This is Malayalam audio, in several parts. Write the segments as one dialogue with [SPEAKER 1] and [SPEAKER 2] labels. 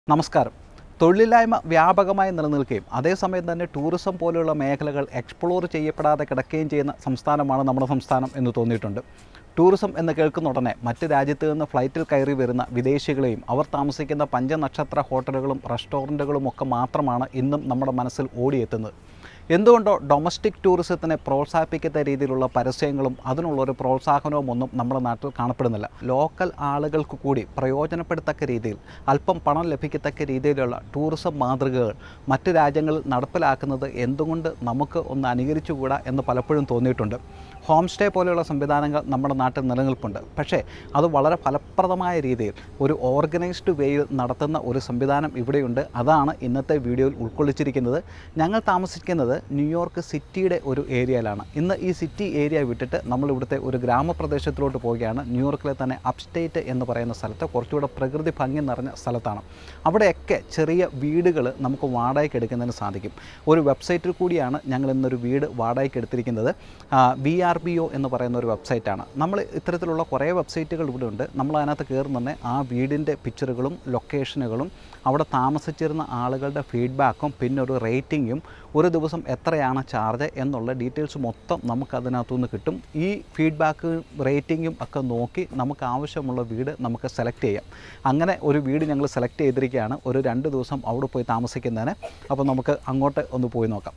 [SPEAKER 1] നമസ്കാരം തൊഴിലില്ലായ്മ വ്യാപകമായി നിലനിൽക്കുകയും അതേസമയം തന്നെ ടൂറിസം പോലെയുള്ള മേഖലകൾ എക്സ്പ്ലോർ ചെയ്യപ്പെടാതെ കിടക്കുകയും ചെയ്യുന്ന സംസ്ഥാനമാണ് നമ്മുടെ സംസ്ഥാനം എന്ന് തോന്നിയിട്ടുണ്ട് ടൂറിസം എന്ന് കേൾക്കുന്ന ഉടനെ മറ്റ് രാജ്യത്ത് നിന്ന് ഫ്ലൈറ്റിൽ കയറി വരുന്ന വിദേശികളെയും അവർ താമസിക്കുന്ന പഞ്ചനക്ഷത്ര ഹോട്ടലുകളും റെസ്റ്റോറൻറ്റുകളും ഒക്കെ മാത്രമാണ് ഇന്നും നമ്മുടെ മനസ്സിൽ ഓടിയെത്തുന്നത് എന്തുകൊണ്ടോ ഡൊമസ്റ്റിക് ടൂറിസത്തിനെ പ്രോത്സാഹിപ്പിക്കുന്ന രീതിയിലുള്ള പരസ്യങ്ങളും അതിനുള്ളൊരു പ്രോത്സാഹനവും ഒന്നും നമ്മുടെ നാട്ടിൽ കാണപ്പെടുന്നില്ല ലോക്കൽ ആളുകൾക്ക് കൂടി പ്രയോജനപ്പെടുത്തക്ക രീതിയിൽ അല്പം പണം ലഭിക്കത്തക്ക രീതിയിലുള്ള ടൂറിസം മാതൃകകൾ മറ്റ് രാജ്യങ്ങളിൽ നടപ്പിലാക്കുന്നത് എന്തുകൊണ്ട് നമുക്ക് ഒന്ന് അനുകരിച്ചുകൂടാ എന്ന് പലപ്പോഴും തോന്നിയിട്ടുണ്ട് ഹോം സ്റ്റേ പോലെയുള്ള സംവിധാനങ്ങൾ നമ്മുടെ നാട്ടിൽ നിലനിൽപ്പുണ്ട് പക്ഷേ അത് വളരെ ഫലപ്രദമായ രീതിയിൽ ഒരു ഓർഗനൈസ്ഡ് വേയിൽ നടത്തുന്ന ഒരു സംവിധാനം ഇവിടെയുണ്ട് അതാണ് ഇന്നത്തെ വീഡിയോയിൽ ഉൾക്കൊള്ളിച്ചിരിക്കുന്നത് ഞങ്ങൾ താമസിക്കുന്നത് ന്യൂയോർക്ക് സിറ്റിയുടെ ഒരു ഏരിയയിലാണ് ഇന്ന് ഈ സിറ്റി ഏരിയ വിട്ടിട്ട് നമ്മൾ ഇവിടുത്തെ ഒരു ഗ്രാമപ്രദേശത്തിലോട്ട് പോവുകയാണ് ന്യൂയോർക്കിലെ തന്നെ അപ്സ്റ്റേറ്റ് എന്ന് പറയുന്ന സ്ഥലത്ത് കുറച്ചുകൂടെ പ്രകൃതി ഭംഗി നിറഞ്ഞ സ്ഥലത്താണ് അവിടെയൊക്കെ ചെറിയ വീടുകൾ നമുക്ക് വാടകയ്ക്ക് എടുക്കുന്നതിന് സാധിക്കും ഒരു വെബ്സൈറ്റിൽ കൂടിയാണ് ഞങ്ങൾ ഇന്നൊരു വീട് വാടകയ്ക്ക് എടുത്തിരിക്കുന്നത് വി ആർ ബി ഒ എന്ന് പറയുന്ന ഒരു വെബ്സൈറ്റാണ് നമ്മൾ ഇത്തരത്തിലുള്ള കുറേ വെബ്സൈറ്റുകൾ ഇവിടെ ഉണ്ട് നമ്മൾ അതിനകത്ത് കയറുന്ന തന്നെ ആ വീടിൻ്റെ പിക്ചറുകളും ലൊക്കേഷനുകളും അവിടെ താമസിച്ചിരുന്ന ആളുകളുടെ ഫീഡ്ബാക്കും പിന്നെ ഒരു റേറ്റിങ്ങും ഒരു ദിവസം എത്രയാണ് ചാർജ് എന്നുള്ള ഡീറ്റെയിൽസ് മൊത്തം നമുക്ക് അതിനകത്തുനിന്ന് കിട്ടും ഈ ഫീഡ്ബാക്ക് റേറ്റിങ്ങും ഒക്കെ നോക്കി നമുക്ക് ആവശ്യമുള്ള വീട് നമുക്ക് സെലക്ട് ചെയ്യാം അങ്ങനെ ഒരു വീട് ഞങ്ങൾ സെലക്ട് ചെയ്തിരിക്കുകയാണ് ഒരു രണ്ട് ദിവസം അവിടെ പോയി താമസിക്കുന്നതിന് അപ്പോൾ നമുക്ക് അങ്ങോട്ട് ഒന്ന് പോയി നോക്കാം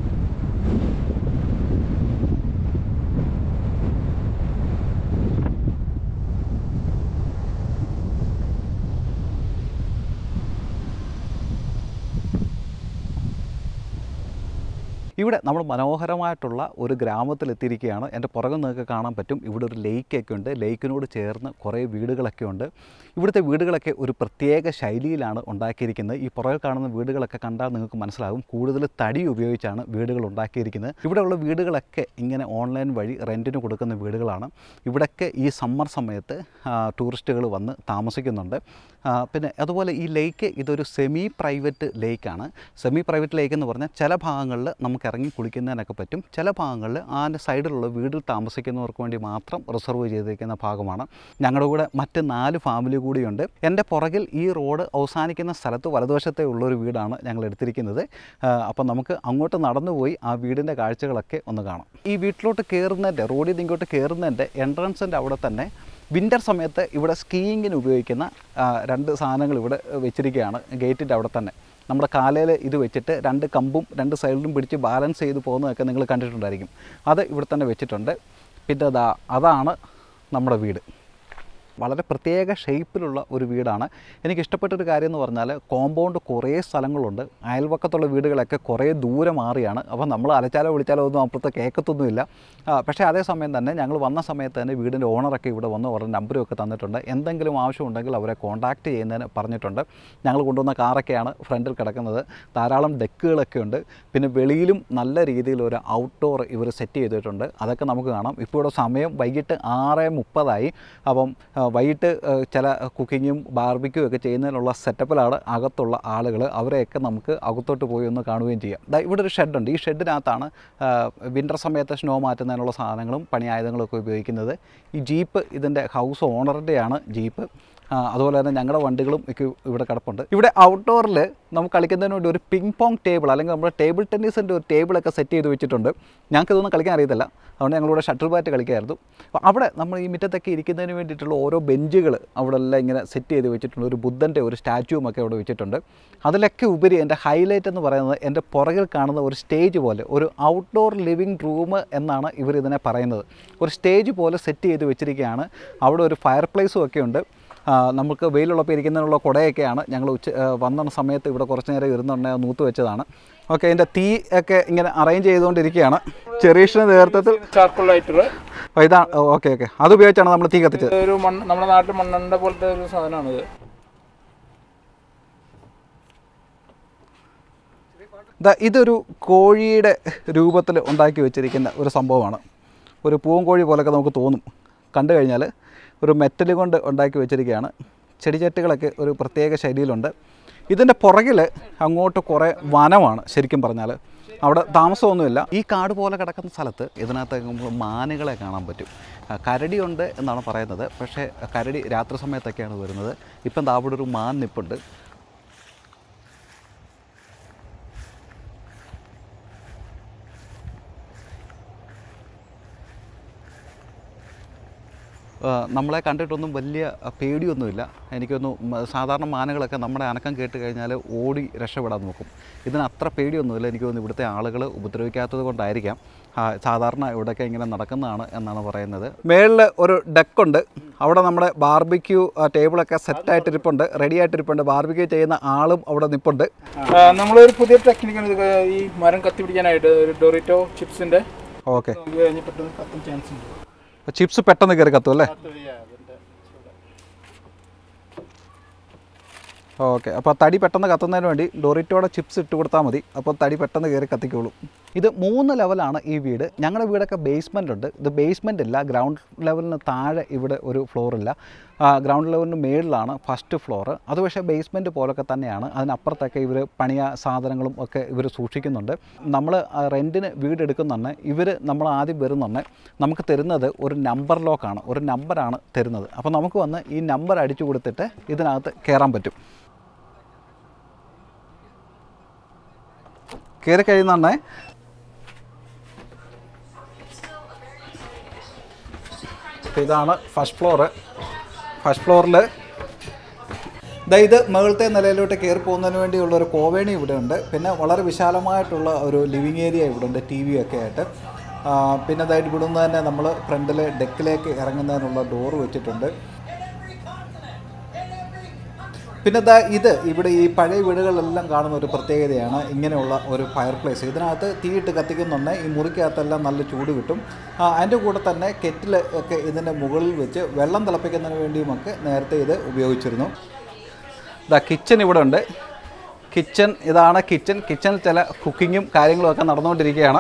[SPEAKER 1] ഇവിടെ നമ്മൾ മനോഹരമായിട്ടുള്ള ഒരു ഗ്രാമത്തിലെത്തിയിരിക്കുകയാണ് എൻ്റെ പുറകെ നിങ്ങൾക്ക് കാണാൻ പറ്റും ഇവിടെ ഒരു ലേക്കൊക്കെ ഉണ്ട് ലേക്കിനോട് ചേർന്ന് കുറേ വീടുകളൊക്കെ ഉണ്ട് ഇവിടുത്തെ വീടുകളൊക്കെ ഒരു പ്രത്യേക ശൈലിയിലാണ് ഉണ്ടാക്കിയിരിക്കുന്നത് ഈ പുറകിൽ കാണുന്ന വീടുകളൊക്കെ കണ്ടാൽ നിങ്ങൾക്ക് മനസ്സിലാകും കൂടുതൽ തടി ഉപയോഗിച്ചാണ് വീടുകൾ ഉണ്ടാക്കിയിരിക്കുന്നത് ഇവിടെയുള്ള വീടുകളൊക്കെ ഇങ്ങനെ ഓൺലൈൻ വഴി റെൻറ്റിന് കൊടുക്കുന്ന വീടുകളാണ് ഇവിടെയൊക്കെ ഈ സമ്മർ സമയത്ത് ടൂറിസ്റ്റുകൾ വന്ന് താമസിക്കുന്നുണ്ട് ആ, പിന്നെ അതുപോലെ ഈ ലേക്ക് ഇതൊരു സെമി പ്രൈവറ്റ് ലേക്കാണ് സെമി പ്രൈവറ്റ് ലേക്ക് എന്ന് പറഞ്ഞാൽ ചില ഭാഗങ്ങളിൽ നമുക്ക് ഇറങ്ങി കുളിക്കുന്നതിനൊക്കെ പറ്റും ചില ഭാഗങ്ങളിൽ അതിൻ്റെ സൈഡിലുള്ള വീട്ടിൽ താമസിക്കുന്നവർക്ക് വേണ്ടി മാത്രം റിസർവ് ചെയ്തിരിക്കുന്ന ഭാഗമാണ് ഞങ്ങളുടെ കൂടെ മറ്റ് നാല് ഫാമിലി കൂടിയുണ്ട് എൻ്റെ പുറകിൽ ഈ റോഡ് അവസാനിക്കുന്ന സ്ഥലത്ത് വലതുവശത്തെ ഉള്ളൊരു വീടാണ് ഞങ്ങൾ എടുത്തിരിക്കുന്നത് അപ്പം നമുക്ക് അങ്ങോട്ട് നടന്നുപോയി ആ വീടിൻ്റെ കാഴ്ചകളൊക്കെ ഒന്ന് കാണാം ഈ വീട്ടിലോട്ട് കയറുന്നതിൻ്റെ റോഡിൽ നിന്ന് ഇങ്ങോട്ട് കയറുന്നതിൻ്റെ എൻട്രൻസിൻ്റെ അവിടെ തന്നെ വിൻ്റർ സമയത്ത് ഇവിടെ സ്കീയിങ്ങിന് ഉപയോഗിക്കുന്ന ആ, രണ്ട് സാധനങ്ങൾ ഇവിടെ വെച്ചിരിക്കുകയാണ് ഗേറ്റിൻ്റെ അവിടെ തന്നെ നമ്മുടെ കാലയിൽ ഇത് വെച്ചിട്ട് രണ്ട് കമ്പും രണ്ട് സൈഡിലും പിടിച്ച് ബാലൻസ് ചെയ്ത് പോകുന്നതൊക്കെ നിങ്ങൾ കണ്ടിട്ടുണ്ടായിരിക്കും അത് ഇവിടെ തന്നെ വെച്ചിട്ടുണ്ട് പിന്നെ അതാ അതാണ് നമ്മുടെ വീട് വളരെ പ്രത്യേക ഷേപ്പിലുള്ള ഒരു വീടാണ് എനിക്ക് ഇഷ്ടപ്പെട്ടൊരു കാര്യം എന്ന് പറഞ്ഞാൽ കോമ്പൗണ്ട് കുറേ സ്ഥലങ്ങളുണ്ട് അയൽവക്കത്തുള്ള വീടുകളൊക്കെ കുറേ ദൂരെ മാറിയാണ് അപ്പോൾ നമ്മൾ അലച്ചാലോ വിളിച്ചാലോ ഒന്നും അപ്പുറത്ത് കേൾക്കത്തൊന്നുമില്ല ആ, പക്ഷേ അതേസമയം തന്നെ ഞങ്ങൾ വന്ന സമയത്ത് തന്നെ വീടിൻ്റെ ഓണറൊക്കെ ഇവിടെ വന്ന് അവരുടെ നമ്പരും ഒക്കെ തന്നിട്ടുണ്ട് എന്തെങ്കിലും ആവശ്യമുണ്ടെങ്കിൽ അവരെ കോൺടാക്റ്റ് ചെയ്യുന്നതിന് പറഞ്ഞിട്ടുണ്ട് ഞങ്ങൾ കൊണ്ടുവന്ന കാറൊക്കെയാണ് ഫ്രണ്ടിൽ കിടക്കുന്നത് ധാരാളം ഡെക്കുകളൊക്കെ ഉണ്ട് പിന്നെ വെളിയിലും നല്ല രീതിയിൽ ഒരു ഔട്ട്ഡോർ ഇവർ സെറ്റ് ചെയ്തിട്ടുണ്ട് അതൊക്കെ നമുക്ക് കാണാം ഇപ്പോൾ ഇവിടെ സമയം വൈകിട്ട് ആറ് മുപ്പതായി അപ്പം ആ, വൈകിട്ട് ആ, ചില കുക്കിങ്ങും ബാർബിക്കും ഒക്കെ ചെയ്യുന്നതിനുള്ള സെറ്റപ്പിലാണ് അകത്തുള്ള ആളുകൾ അവരെയൊക്കെ നമുക്ക് അകത്തോട്ട് പോയി ഒന്ന് കാണുകയും ചെയ്യാം ദാ ഇവിടെ ഒരു ഷെഡുണ്ട് ഈ ഷെഡിനകത്താണ് വിൻ്റർ സമയത്ത് സ്നോ മാറ്റുന്നതിനുള്ള സാധനങ്ങളും പണിയായുധങ്ങളും ഒക്കെ ഉപയോഗിക്കുന്നത് ഈ ജീപ്പ് ഇതിൻ്റെ ഹൗസ് ഓണറിൻ്റെയാണ് ജീപ്പ് ആ, അതുപോലെ തന്നെ ഞങ്ങളുടെ വണ്ടികളും ഒക്കെ ഇവിടെ കിടപ്പുണ്ട് ഇവിടെ ഔട്ട്ഡോറിൽ നമുക്ക് കളിക്കുന്നതിന് വേണ്ടി ഒരു പിങ് പോങ് ടേബിൾ അല്ലെങ്കിൽ നമ്മുടെ ടേബിൾ ടെന്നീസിൻ്റെ ഒരു ടേബിളൊക്കെ സെറ്റ് ചെയ്ത് വെച്ചിട്ടുണ്ട് ഞങ്ങൾക്ക് ഇതൊന്നും കളിക്കാൻ അറിയത്തില്ല അതുകൊണ്ട് ഞങ്ങളിവിടെ ഷട്ടിൽ ബാറ്റ് കളിക്കായിരുന്നു അപ്പോൾ അവിടെ നമ്മൾ ഈ മുറ്റത്തൊക്കെ ഇരിക്കുന്നതിന് വേണ്ടിയിട്ടുള്ള ഓരോ ബെഞ്ചുകൾ അവിടെ എല്ലാം ഇങ്ങനെ സെറ്റ് ചെയ്ത് വെച്ചിട്ടുണ്ട് ഒരു ബുദ്ധൻ്റെ ഒരു സ്റ്റാച്യൂവും ഒക്കെ അവിടെ വെച്ചിട്ടുണ്ട് അതിലൊക്കെ ഉപരി എൻ്റെ ഹൈലൈറ്റ് എന്ന് പറയുന്നത് എൻ്റെ പുറകിൽ കാണുന്ന ഒരു സ്റ്റേജ് പോലെ ഒരു ഔട്ട്ഡോർ ലിവിങ് റൂം എന്നാണ് ഇവർ ഇതിനെ പറയുന്നത് ഒരു സ്റ്റേജ് പോലെ സെറ്റ് ചെയ്ത് വെച്ചിരിക്കുകയാണ് അവിടെ ഒരു ഫയർ പ്ലേസും ഒക്കെ ഉണ്ട് ആ, നമുക്ക് വെയിലുള്ളപ്പോൾ ഇരിക്കുന്നതിനുള്ള കുടയൊക്കെയാണ് ഞങ്ങൾ ഉച്ച ആ, വന്ന സമയത്ത് ഇവിടെ കുറച്ച് നേരം ഇരുന്നുണ്ടെങ്കിൽ നൂത്ത് വെച്ചതാണ് ഓക്കെ ഇതിൻ്റെ തീ ഒക്കെ ഇങ്ങനെ അറേഞ്ച് ചെയ്തുകൊണ്ടിരിക്കുകയാണ് ചെറീഷിന് നേതൃത്വത്തിൽ
[SPEAKER 2] ചാർക്കോൾ ലൈറ്റർ
[SPEAKER 1] ഓ, ഇതാ ഓക്കെ ഓക്കെ അത് ഉപയോഗിച്ചാണ് നമ്മൾ തീ കത്തിച്ചത്
[SPEAKER 2] ഒരു മണ്ണ് നമ്മുടെ നാട്ടിൽ മണ്ണെണ്ണ പോലത്തെ ഒരു സാധനമാണിത്
[SPEAKER 1] ദാ ഇതൊരു കോഴിയുടെ രൂപത്തിൽ ഉണ്ടാക്കി വെച്ചിരിക്കുന്ന ഒരു സംഭവമാണ് ഒരു പൂവൻ കോഴി പോലൊക്കെ നമുക്ക് തോന്നും കണ്ടു കഴിഞ്ഞാൽ ഒരു മെറ്റൽ കൊണ്ട് ഉണ്ടാക്കി വെച്ചിരിക്കുകയാണ് ചെടിച്ചട്ടികളൊക്കെ ഒരു പ്രത്യേക ശൈലിയിലുണ്ട് ഇതിൻ്റെ പുറകിൽ അങ്ങോട്ട് കുറേ വനമാണ് ശരിക്കും പറഞ്ഞാൽ അവിടെ താമസമൊന്നുമില്ല ഈ കാട് പോലെ കിടക്കുന്ന സ്ഥലത്ത് ഇതിനകത്ത് നമുക്ക് മാനുകളെ കാണാൻ പറ്റും ആ, കരടിയുണ്ട് എന്നാണ് പറയുന്നത് പക്ഷേ കരടി രാത്രി സമയത്തൊക്കെയാണ് വരുന്നത് ഇപ്പം ദാ അവിടെ ഒരു മാൻ നിപ്പുണ്ട് ആ, നമ്മളെ കണ്ടിട്ടൊന്നും വലിയ ആ, പേടിയൊന്നുമില്ല എനിക്കൊന്നു സാധാരണ മാനുകളൊക്കെ നമ്മുടെ അനക്കം കേട്ട് കഴിഞ്ഞാൽ ഓടി രക്ഷപ്പെടാൻ നോക്കും ഇതിന് അത്ര പേടിയൊന്നുമില്ല എനിക്ക് തോന്നുന്നു ഇവിടുത്തെ ആളുകൾ ഉപദ്രവിക്കാത്തത് കൊണ്ടായിരിക്കാം ആ, സാധാരണ ഇവിടെയൊക്കെ ഇങ്ങനെ നടക്കുന്നതാണ് എന്നാണ് പറയുന്നത് മേളിൽ ഒരു ഡെക്കുണ്ട് അവിടെ നമ്മുടെ ബാർബിക്യൂ ടേബിളൊക്കെ സെറ്റായിട്ടിരിപ്പുണ്ട് റെഡി ആയിട്ടിരിപ്പുണ്ട് ബാർബിക്യൂ ചെയ്യുന്ന ആളും അവിടെ നിൽപ്പുണ്ട്
[SPEAKER 2] നമ്മളൊരു പുതിയ ടെക്നിക്കാണ് ഇത് ഈ മരം കത്തിപ്പിടിക്കാനായിട്ട് ഒരു ഡൊറിറ്റോ ചിപ്സിന്റെ
[SPEAKER 1] ഓക്കെ
[SPEAKER 2] നമുക്ക് കഴിഞ്ഞ് പെട്ടെന്ന് കത്താൻ ചാൻസ് ഉണ്ട്
[SPEAKER 1] ചിപ്സ് പെട്ടെന്ന് കയറി കത്തും അല്ലേ ഓക്കെ അപ്പോൾ തടി പെട്ടെന്ന് കത്തുന്നതിന് വേണ്ടി ഡോറിറ്റോടെ ചിപ്സ് ഇട്ട് കൊടുത്താൽ മതി അപ്പോൾ തടി പെട്ടെന്ന് കയറി കത്തിക്കോളും ഇത് മൂന്ന് ലെവലാണ് ഈ വീട് ഞങ്ങളുടെ വീടൊക്കെ ബേസ്മെൻ്റ് ഉണ്ട് ഇത് ബേസ്മെൻ്റ് ഇല്ല ഗ്രൗണ്ട് ലെവലിന് താഴെ ഇവിടെ ഒരു ഫ്ലോറില്ല ഗ്രൗണ്ട് ലെവലിന് മേളിലാണ് ഫസ്റ്റ് ഫ്ലോർ അത് പക്ഷേ ബേസ്മെൻറ്റ് പോലൊക്കെ തന്നെയാണ് അതിനപ്പുറത്തൊക്കെ ഇവർ പണിയ സാധനങ്ങളും ഒക്കെ ഇവർ സൂക്ഷിക്കുന്നുണ്ട് നമ്മൾ റെൻറ്റിന് വീട് എടുക്കുന്നുണ്ട് ഇവർ നമ്മൾ ആദ്യം വരുന്നുണ്ട് നമുക്ക് തരുന്നത് ഒരു നമ്പർ ലോക്കാണ് ഒരു നമ്പറാണ് തരുന്നത് അപ്പോൾ നമുക്ക് വന്ന് ഈ നമ്പർ അടിച്ചു കൊടുത്തിട്ട് ഇതിനകത്ത് കയറാൻ പറ്റും കയറി കഴിയുന്നുണ്ടേ അപ്പോൾ ഇതാണ് ഫസ്റ്റ് ഫ്ലോറ് ഫസ്റ്റ് ഫ്ലോറിൽ ഇത് മുകളിലത്തെ നിലയിലോട്ട് കയറി പോകുന്നതിന് വേണ്ടിയുള്ള ഒരു കോവേണി ഇവിടെ ഉണ്ട് പിന്നെ വളരെ വിശാലമായിട്ടുള്ള ഒരു ലിവിങ് ഏരിയ ഇവിടെ ഉണ്ട് ടി വി ഒക്കെ ആയിട്ട് ആ, പിന്നെ അതായത് ഇവിടുന്ന് തന്നെ നമ്മൾ ഫ്രണ്ടിൽ ഡെക്കിലേക്ക് ഇറങ്ങുന്നതിനുള്ള ഡോറ് വെച്ചിട്ടുണ്ട് പിന്നെ ദാ ഇത് ഇവിടെ ഈ പഴയ വീടുകളിലെല്ലാം കാണുന്ന ഒരു പ്രത്യേകതയാണ് ഇങ്ങനെയുള്ള ഒരു ഫയർ പ്ലേസ് ഇതിനകത്ത് തീയിട്ട് കത്തിക്കുന്നുണ്ട് ഈ മുറിക്കകത്തെല്ലാം നല്ല ചൂട് കിട്ടും ആ, അതിൻ്റെ കൂടെ തന്നെ കെറ്റിൽ ഒക്കെ ഇതിൻ്റെ മുകളിൽ വെച്ച് വെള്ളം തിളപ്പിക്കുന്നതിന് വേണ്ടിയുമൊക്കെ നേരത്തെ ഇത് ഉപയോഗിച്ചിരുന്നു ഇതാ കിച്ചൺ ഇവിടെ ഉണ്ട് കിച്ചൺ ഇതാണ് കിച്ചൺ കിച്ചണിൽ ചില കുക്കിങ്ങും കാര്യങ്ങളും ഒക്കെ നടന്നുകൊണ്ടിരിക്കുകയാണ്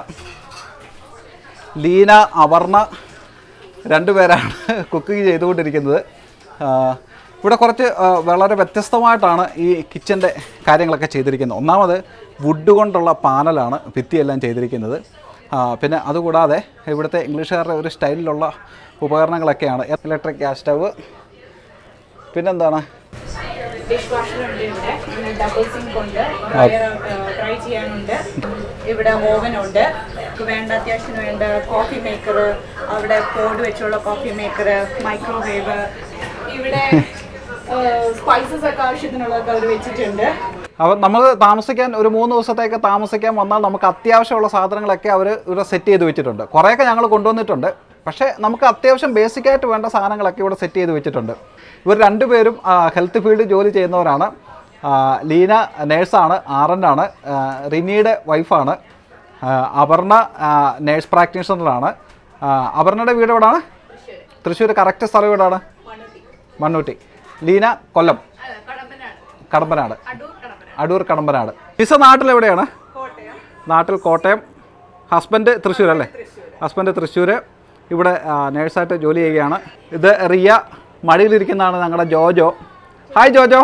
[SPEAKER 1] ലീന അവർണ രണ്ടുപേരാണ് കുക്കിംഗ് ചെയ്തുകൊണ്ടിരിക്കുന്നത് ആ, ഇവിടെ കുറച്ച് ആ, വളരെ വ്യത്യസ്തമായിട്ടാണ് ഈ കിച്ചൻ്റെ കാര്യങ്ങളൊക്കെ ചെയ്തിരിക്കുന്നത് ഒന്നാമത് വുഡ് കൊണ്ടുള്ള പാനലാണ് ഭിത്തിയെല്ലാം ചെയ്തിരിക്കുന്നത് ആ, പിന്നെ അതുകൂടാതെ ഇവിടുത്തെ ഇംഗ്ലീഷുകാരുടെ ഒരു സ്റ്റൈലിലുള്ള ഉപകരണങ്ങളൊക്കെയാണ് ഇലക്ട്രിക് ഗ്യാസ് സ്റ്റവ് പിന്നെന്താണ്
[SPEAKER 3] ഡിഷ് വാഷർ ഉണ്ട് ഇവിടെ പിന്നെ ഡബിൾ സിങ്ക് ഉണ്ട് ഡ്രയർ ഫ്രൈ ചെയ്യാനുണ്ട് ഇവിടെ ഓവൻ ഉണ്ട് നമുക്ക് വേണ്ട അത്യാവശ്യം വേണ്ട കോഫി മേക്കർ അവിടെ കോഡ് വെച്ചുള്ള കോഫി മേക്കർ മൈക്രോവേവ് ഇവിടെ സ്പൈസസ് ഒക്കെ ആവശ്യത്തിനുള്ളതൊക്കെ അവർ വെച്ചിട്ടുണ്ട്
[SPEAKER 1] അപ്പം നമ്മൾ താമസിക്കാൻ ഒരു മൂന്ന് ദിവസത്തേക്ക് താമസിക്കാൻ വന്നാൽ നമുക്ക് അത്യാവശ്യമുള്ള സാധനങ്ങളൊക്കെ അവർ ഇവിടെ സെറ്റ് ചെയ്ത് വെച്ചിട്ടുണ്ട് കുറേയൊക്കെ ഞങ്ങൾ കൊണ്ടുവന്നിട്ടുണ്ട് പക്ഷേ നമുക്ക് അത്യാവശ്യം ബേസിക്കായിട്ട് വേണ്ട സാധനങ്ങളൊക്കെ ഇവിടെ സെറ്റ് ചെയ്ത് വെച്ചിട്ടുണ്ട് ഇവർ രണ്ടുപേരും ഹെൽത്ത് ഫീൽഡ് ജോലി ചെയ്യുന്നവരാണ് ആ, ലീന നേഴ്സാണ് ആർ എൻ ആണ് ആ, റിനിയുടെ വൈഫാണ് ആ, അപർണ നേഴ്സ് പ്രാക്ടീഷണറാണ് ആ, അപർണയുടെ വീട് എവിടെയാണ് തൃശ്ശൂർ കറക്റ്റ് സ്ഥലം എവിടെയാണ് മണ്ണൂട്ടി ലീന കൊല്ലം കടമ്പനാട് അടൂർ കടമ്പനാട് മിസ് നാട്ടിൽ എവിടെയാണ് നാട്ടിൽ കോട്ടയം ഹസ്ബൻഡ് തൃശ്ശൂർ അല്ലേ ഹസ്ബൻഡ് തൃശ്ശൂർ ഇവിടെ ആ, നേഴ്സായിട്ട് ജോലി ചെയ്യുകയാണ് ഇത് റിയ മടിയിലിരിക്കുന്നതാണ് ഞങ്ങളുടെ ജോജോ ഹായ് ജോജോ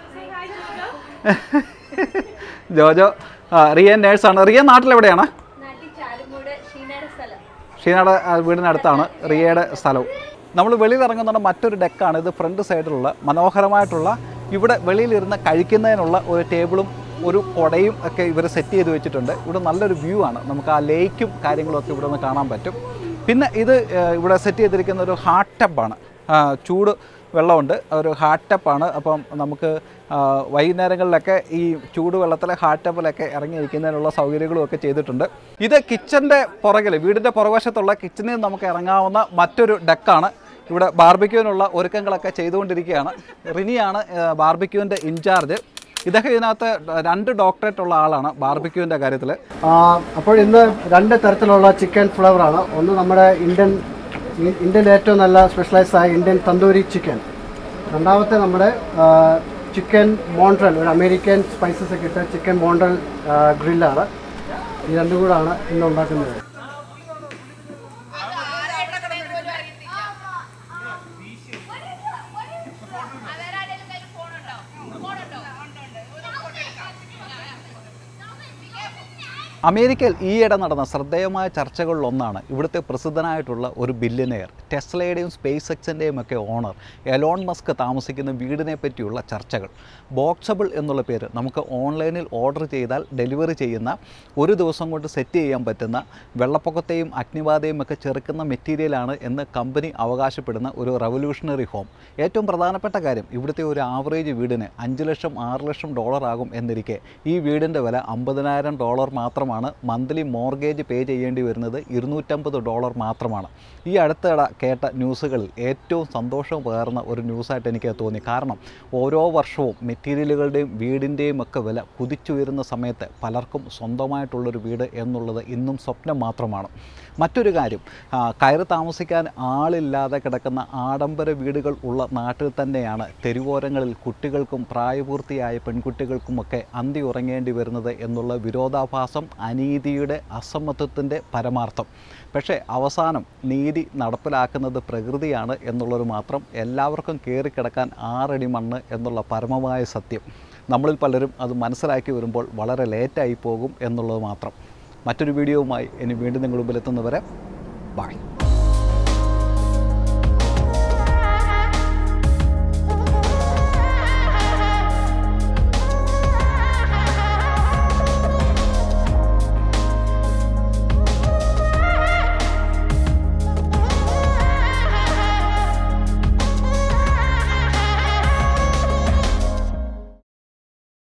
[SPEAKER 1] ജോജോ ആ, റിയ നേഴ്സാണ് റിയ നാട്ടിൽ എവിടെയാണ്
[SPEAKER 4] നാട്ടിൽ ചാലുമൂട് ഷീനയുടെ സ്ഥലം
[SPEAKER 1] ഷീനയുടെ ആ, വീടിനടുത്താണ് റിയയുടെ സ്ഥലവും നമ്മൾ വെളിയിൽ ഇറങ്ങുന്ന മറ്റൊരു ഡെക്കാണ് ഇത് ഫ്രണ്ട് സൈഡിലുള്ള മനോഹരമായിട്ടുള്ള ഇവിടെ വെളിയിലിരുന്ന് കഴിക്കുന്നതിനുള്ള ഒരു ടേബിളും ഒരു കുടയും ഒക്കെ ഇവർ സെറ്റ് ചെയ്ത് വെച്ചിട്ടുണ്ട് ഇവിടെ നല്ലൊരു വ്യൂ ആണ് നമുക്ക് ആ ലേക്കും കാര്യങ്ങളും ഒക്കെ ഇവിടെ നിന്ന് കാണാൻ പറ്റും പിന്നെ ഇത് ഏഹ്, ഇവിടെ സെറ്റ് ചെയ്തിരിക്കുന്ന ഒരു ഹാട്ട് ടബാണ് ചൂട് വെള്ളമുണ്ട് ഒരു ഹാട്ട് ടപ്പാണ് അപ്പം നമുക്ക് ആ, വൈകുന്നേരങ്ങളിലൊക്കെ ഈ ചൂട് വെള്ളത്തിലെ ഹാട്ട് ടപ്പിലൊക്കെ ഇറങ്ങിയിരിക്കുന്നതിനുള്ള സൗകര്യങ്ങളും ഒക്കെ ചെയ്തിട്ടുണ്ട് ഇത് കിച്ചൻ്റെ പുറകിൽ വീടിൻ്റെ പുറകുവശത്തുള്ള കിച്ചണിൽ നമുക്ക് ഇറങ്ങാവുന്ന മറ്റൊരു ഡെക്കാണ് ഇവിടെ ബാർബിക്യൂവിനുള്ള ഒരുക്കങ്ങളൊക്കെ ചെയ്തുകൊണ്ടിരിക്കുകയാണ് റിനിയാണ് ബാർബിക്യൂവിൻ്റെ ഇൻചാർജ് ഇദ്ദേഹം ഇതിനകത്ത് രണ്ട് ഡോക്ടറേറ്റ് ഉള്ള ആളാണ് ബാർബിക്യൂവിൻ്റെ കാര്യത്തിൽ
[SPEAKER 5] ആ, അപ്പോൾ ഇന്ന് രണ്ട് തരത്തിലുള്ള ചിക്കൻ ഫ്ലേവറാണ് ഒന്ന് നമ്മുടെ ഇന്ത്യൻ ഇ- ഇന്ത്യൻ ഏറ്റവും നല്ല സ്പെഷ്യലൈസ് ആയ ഇന്ത്യൻ തന്തൂരി ചിക്കൻ രണ്ടാമത്തെ നമ്മുടെ ആ, ചിക്കൻ മോൺട്രൽ ഒരു അമേരിക്കൻ സ്പൈസസ് ഒക്കെ ഇട്ട ചിക്കൻ മോൺട്രൽ ആ, ഗ്രില്ലാണ് ഈ രണ്ടും കൂടാണ് ഇന്ന് ഉണ്ടാക്കുന്നത്
[SPEAKER 4] ഫോണുണ്ടോ ഫോണുണ്ടോ
[SPEAKER 1] അമേരിക്കയിൽ ഈയിടെ നടന്ന ശ്രദ്ധേയമായ ചർച്ചകളിലൊന്നാണ് ഇവിടുത്തെ പ്രസിദ്ധനായിട്ടുള്ള ഒരു ബില്യനെയർ ടെസ്ലയുടെയും സ്പേസ് എക്സിൻ്റെയും ഒക്കെ ഓണർ എലോൺ മസ്ക് താമസിക്കുന്ന വീടിനെ പറ്റിയുള്ള ചർച്ചകൾ ബോക്സബിൾ എന്നുള്ള പേര് നമുക്ക് ഓൺലൈനിൽ ഓർഡർ ചെയ്താൽ ഡെലിവറി ചെയ്യുന്ന ഒരു ദിവസം കൊണ്ട് സെറ്റ് ചെയ്യാൻ പറ്റുന്ന വെള്ളപ്പൊക്കത്തെയും അഗ്നിബാധയും ഒക്കെ ചെറുക്കുന്ന മെറ്റീരിയലാണ് എന്ന് കമ്പനി അവകാശപ്പെടുന്ന ഒരു റവല്യൂഷണറി ഹോം ഏറ്റവും പ്രധാനപ്പെട്ട കാര്യം ഇവിടുത്തെ ഒരു ആവറേജ് വീടിന് അഞ്ച് ലക്ഷം ആറ് ലക്ഷം ഡോളർ ആകും എന്നിരിക്കെ ഈ വീടിൻ്റെ വില അമ്പതിനായിരം ഡോളർ മാത്രമാണ് മന്ത്ലി മോർഗേജ് പേ ചെയ്യേണ്ടി വരുന്നത് ഇരുന്നൂറ്റമ്പത് ഡോളർ മാത്രമാണ് ഈ അടുത്തിടെ കേട്ട ന്യൂസുകളിൽ ഏറ്റവും സന്തോഷം പകർന്ന ഒരു ന്യൂസായിട്ട് എനിക്ക് തോന്നി കാരണം ഓരോ വർഷവും മെറ്റീരിയലുകളുടെയും വീടിൻ്റെയും ഒക്കെ വില കുതിച്ചുയരുന്ന സമയത്ത് പലർക്കും സ്വന്തമായിട്ടുള്ളൊരു വീട് എന്നുള്ളത് ഇന്നും സ്വപ്നം മാത്രമാണ് മറ്റൊരു കാര്യം ആ, കയറി താമസിക്കാൻ ആളില്ലാതെ കിടക്കുന്ന ആഡംബര വീടുകൾ ഉള്ള നാട്ടിൽ തന്നെയാണ് തെരുവോരങ്ങളിൽ കുട്ടികൾക്കും പ്രായപൂർത്തിയായ പെൺകുട്ടികൾക്കുമൊക്കെ അന്തി ഉറങ്ങേണ്ടി വരുന്നത് എന്നുള്ള വിരോധാഭാസം അനീതിയുടെ അസമത്വത്തിൻ്റെ പരമാർത്ഥം പക്ഷേ അവസാനം നീതി നടപ്പിലാക്കുന്നത് പ്രകൃതിയാണ് എന്നുള്ളത് മാത്രം എല്ലാവർക്കും കയറിക്കിടക്കാൻ ആറടി മണ്ണ് എന്നുള്ള പരമമായ സത്യം നമ്മളിൽ പലരും അത് മനസ്സിലാക്കി വരുമ്പോൾ വളരെ ലേറ്റായി പോകും എന്നുള്ളത് മാത്രം മറ്റൊരു വീഡിയോവുമായി ഇനി വീണ്ടും നിങ്ങൾ മുമ്പിലെത്തുന്നവരെ ബൈ